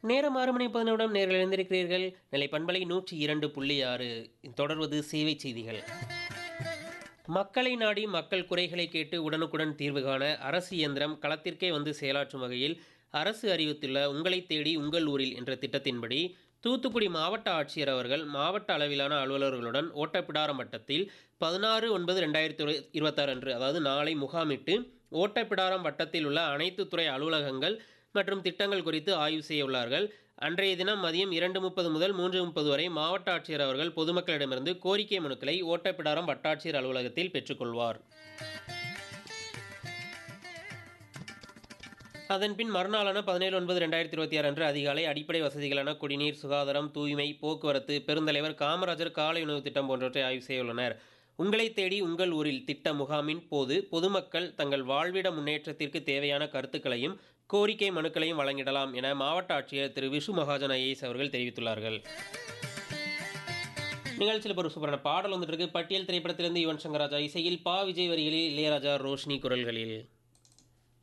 நேரம் ஆறு மணி பதினொரு நிமிடம் நேரில் இணைந்திருக்கிறீர்கள் நிலை பண்பலை நூற்றி இரண்டு புள்ளி ஆறு தொடர்வது சேவை செய்திகள் மக்களை நாடி மக்கள் குறைகளை கேட்டு உடனுக்குடன் தீர்வு காண அரசு இயந்திரம் களத்திற்கே வந்து செயலாற்றும் வகையில் அரசு அறிவித்துள்ள உங்களை தேடி உங்கள் ஊரில் என்ற திட்டத்தின்படி தூத்துக்குடி மாவட்ட ஆட்சியர் அவர்கள் மாவட்ட அளவிலான அலுவலர்களுடன் ஓட்டப்பிடாரம் வட்டத்தில் பதினாறு ஒன்பது ரெண்டாயிரத்தி இருபத்தாறு அன்று அதாவது நாளை முகாமிட்டு ஓட்டப்பிடாரம் வட்டத்தில் உள்ள அனைத்து துறை அலுவலகங்கள் மற்றும் திட்டங்கள் குறித்து ஆய்வு செய்ய உள்ளார்கள் அன்றைய தினம் மதியம் இரண்டு முப்பது முதல் மூன்று முப்பது வரை மாவட்ட ஆட்சியர் அவர்கள் பொதுமக்களிடமிருந்து கோரிக்கை மனுக்களை ஓட்டப்பிடாரம் வட்டாட்சியர் அலுவலகத்தில் பெற்றுக்கொள்வார் அதன்பின் மறுநாளான பதினேழு ஒன்பது ரெண்டாயிரத்தி இருபத்தி ஆறு அன்று அதிகாலை அடிப்படை வசதிகளான குடிநீர் சுகாதாரம் தூய்மை போக்குவரத்து பெருந்தலைவர் காமராஜர் காலை உணவு திட்டம் போன்றவற்றை ஆய்வு செய்ய உள்ளனர் உங்களை தேடி உங்கள் ஊரில் திட்ட முகாமின் போது பொதுமக்கள் தங்கள் வாழ்விட முன்னேற்றத்திற்கு தேவையான கருத்துக்களையும் கோரிக்கை மனுக்களையும் வழங்கிடலாம் என மாவட்ட ஆட்சியர் திரு விஷு மகாஜன் ஐஏஎஸ் அவர்கள் தெரிவித்துள்ளார்கள் நிகழ்ச்சியில் ஒரு சூப்பரான பாடல் வந்துட்டு இருக்கு பட்டியல் திரைப்படத்திலிருந்து யுவன் சங்கர் ராஜா இசையில் பா விஜய் வரிகளில் இளையராஜா ரோஷினி குரல்களில்